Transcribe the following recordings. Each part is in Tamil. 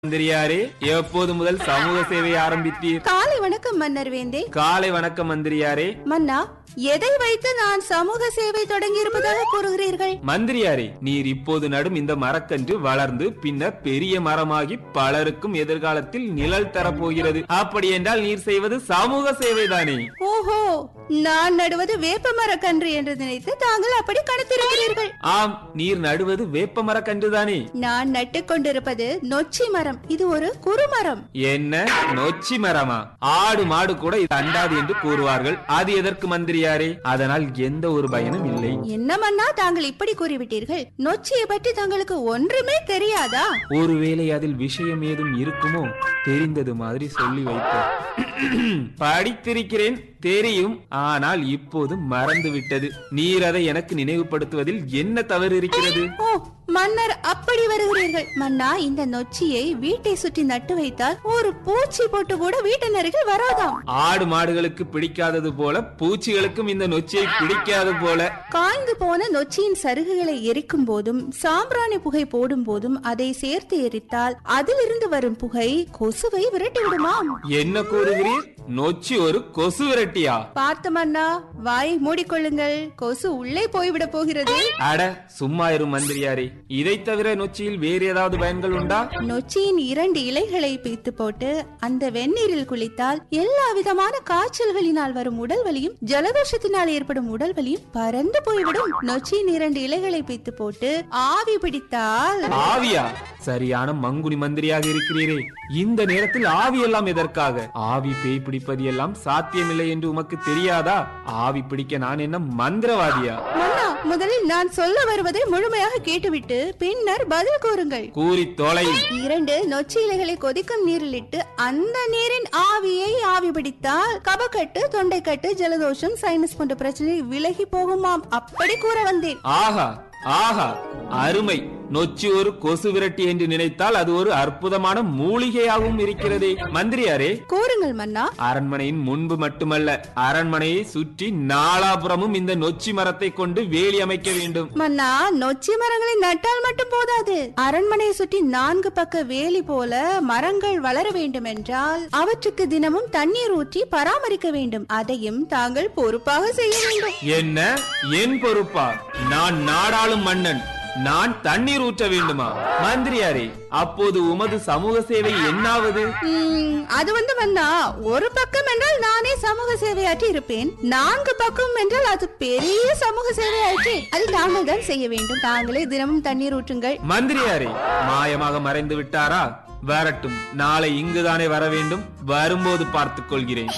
மந்திரியாரே எப்போது முதல் சமூக சேவை ஆரம்பித்தீர் காலை வணக்கம் மன்னர் வேந்தே காலை வணக்கம் மந்திரியாரே மன்னா எதை வைத்து நான் சமூக சேவை தொடங்கி இருப்பதாக கூறுகிறீர்கள் மந்திரியாரே நீர் இப்போது நடும் இந்த மரக்கன்று வளர்ந்து பின்னர் பெரிய மரமாகி பலருக்கும் எதிர்காலத்தில் நிழல் தரப்போகிறது அப்படி என்றால் நீர் செய்வது சமூக சேவைதானே ஓஹோ நான் நடுவது வேப்ப மரக்கன்று என்று நினைத்து தாங்கள் அப்படி கணத்திருக்கிறீர்கள் ஆம் நீர் நடுவது வேப்ப மரக்கன்றுதானே நான் நட்டுக் கொண்டிருப்பது நொச்சி மரம் இது ஒரு குறுமரம் என்ன நொச்சி மரமா ஆடு மாடு கூட இது அண்டாது என்று கூறுவார்கள் அது எதற்கு மந்திரியாரே அதனால் எந்த ஒரு பயனும் இல்லை என்ன மன்னா தாங்கள் இப்படி கூறிவிட்டீர்கள் நொச்சியை பற்றி தங்களுக்கு ஒன்றுமே தெரியாதா ஒருவேளை அதில் விஷயம் ஏதும் இருக்குமோ தெரிந்தது மாதிரி சொல்லி வைத்தேன் படித்திருக்கிறேன் தெரியும் ஆனால் இப்போது மறந்து விட்டது நீர் அதை எனக்கு நினைவுபடுத்துவதில் என்ன தவறு இருக்கிறது ஓ மன்னர் அப்படி வருகிறீர்கள் மன்னா இந்த நொச்சியை வீட்டை சுற்றி நட்டு வைத்தால் ஒரு பூச்சி போட்டு கூட வீட்டின் அருகில் வராதாம் ஆடு மாடுகளுக்கு பிடிக்காதது போல பூச்சிகளுக்கும் இந்த நொச்சியை பிடிக்காது போல காய்ந்து போன நொச்சியின் சருகுகளை எரிக்கும் போதும் சாம்பிராணி புகை போடும் போதும் அதை சேர்த்து எரித்தால் அதிலிருந்து வரும் புகை கொசுவை விரட்டி விடுமாம் என்ன கூறுகிறீர் நொச்சி ஒரு கொசு விரட்டியா பார்த்து மன்னா வாயை மூடிக்கொள்ளுங்கள் கொசு உள்ளே போய்விட போகிறது அட சும்மா இரு மந்திரியாரே இதை தவிர நொச்சியில் வேறு ஏதாவது பயன்கள் உண்டா நொச்சியின் இரண்டு இலைகளை பிய்த்து போட்டு அந்த வெந்நீரில் குளித்தால் எல்லா விதமான காய்ச்சல்களினால் வரும் உடல் வலியும் ஜலதோஷத்தினால் ஏற்படும் உடல் வலியும் பறந்து போய்விடும் நொச்சியின் இரண்டு இலைகளை பிய்த்து போட்டு ஆவி பிடித்தால் ஆவியா சரியான மங்குனி மந்திரியாக இருக்கிறீரே இந்த நேரத்தில் ஆவி எல்லாம் எதற்காக ஆவி பேய் பிடிப்பது எல்லாம் சாத்தியமில்லை என்று உமக்கு தெரியாதா ஆவி பிடிக்க நான் என்ன மந்திரவாதியா மன்னா முதலில் நான் சொல்ல வருவதை முழுமையாக கேட்டுவிட்டு பின்னர் பதில் கூறுங்கள் கூறி தொலை இரண்டு நொச்சி இலைகளை கொதிக்கும் நீரில் இட்டு அந்த நீரின் ஆவியை ஆவி பிடித்தால் கபக்கட்டு தொண்டைக்கட்டு ஜலதோஷம் சைனஸ் போன்ற பிரச்சனை விலகி போகுமாம் அப்படி கூற வந்தேன் ஆஹா ஆஹா அருமை நொச்சி ஒரு கொசு விரட்டி என்று நினைத்தால் அது ஒரு அற்புதமான மூலிகையாகவும் இருக்கிறதே மந்திரியாரே கூறுங்கள் மன்னா அரண்மனையின் முன்பு மட்டுமல்ல அரண்மனையை சுற்றி நாலாபுறமும் இந்த நொச்சி மரத்தை கொண்டு வேலி அமைக்க வேண்டும் மன்னா நொச்சி மரங்களை நட்டால் மட்டும் போதாது அரண்மனையை சுற்றி நான்கு பக்க வேலி போல மரங்கள் வளர வேண்டும் என்றால் அவற்றுக்கு தினமும் தண்ணீர் ஊற்றி பராமரிக்க வேண்டும் அதையும் தாங்கள் பொறுப்பாக செய்ய வேண்டும் என்ன என் பொறுப்பா நான் நாடாளும் மன்னன் நான் தண்ணீர் ஊற்ற வேண்டுமா மந்திரியாரே அப்போது உமது சமூக சேவை என்னாவது உம், அது வந்து மன்னா ஒரு பக்கம் என்றால் நானே சமூக சேவையாற்றி இருப்பேன் நான்கு பக்கம் என்றால் அது பெரிய சமூக சேவையாற்றி அது தாங்கள் தான் செய்ய வேண்டும் தாங்களே தினமும் தண்ணீர் ஊற்றுங்கள் மந்திரியாரே மாயமாக மறைந்து விட்டாரா வரட்டும் நாளை இங்குதானே வர வேண்டும் வரும்போது பார்த்துக் கொள்கிறேன்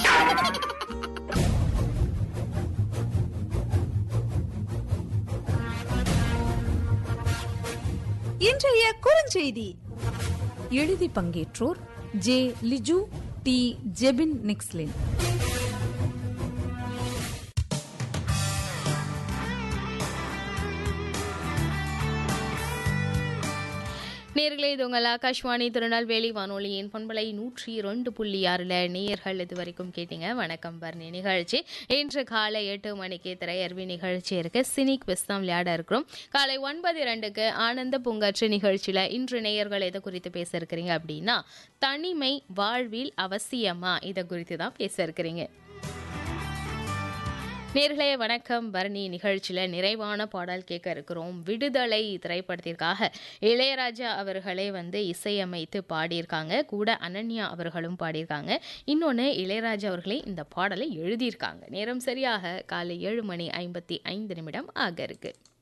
இன்றைய குறுஞ்செய்தி எழுதி பங்கேற்றோர் ஜே லிஜு டி ஜெபின் நிக்ஸ்லின் நேர்களே இது உங்கள் ஆகாஷ்வாணி திருநெல்வேலி வானொலியின் பண்பலை நூற்றி இரண்டு புள்ளி ஆறில் நேயர்கள் இது வரைக்கும் கேட்டீங்க வணக்கம் பர்ணி நிகழ்ச்சி இன்று காலை எட்டு மணிக்கு திரையர்வி நிகழ்ச்சி இருக்கு சினி குவிஸ் தான் விளையாட இருக்கிறோம் காலை ஒன்பது இரண்டுக்கு ஆனந்த பூங்காற்று நிகழ்ச்சியில் இன்று நேயர்கள் எதை குறித்து பேச இருக்கிறீங்க அப்படின்னா தனிமை வாழ்வில் அவசியமா இதை குறித்து தான் பேச இருக்கிறீங்க நேர்களே வணக்கம் பரணி நிகழ்ச்சியில் நிறைவான பாடல் கேட்க இருக்கிறோம் விடுதலை திரைப்படத்திற்காக இளையராஜா அவர்களே வந்து இசையமைத்து பாடியிருக்காங்க கூட அனன்யா அவர்களும் பாடியிருக்காங்க இன்னொன்று இளையராஜா அவர்களே இந்த பாடலை எழுதியிருக்காங்க நேரம் சரியாக காலை ஏழு மணி ஐம்பத்தி ஐந்து நிமிடம் ஆக இருக்கு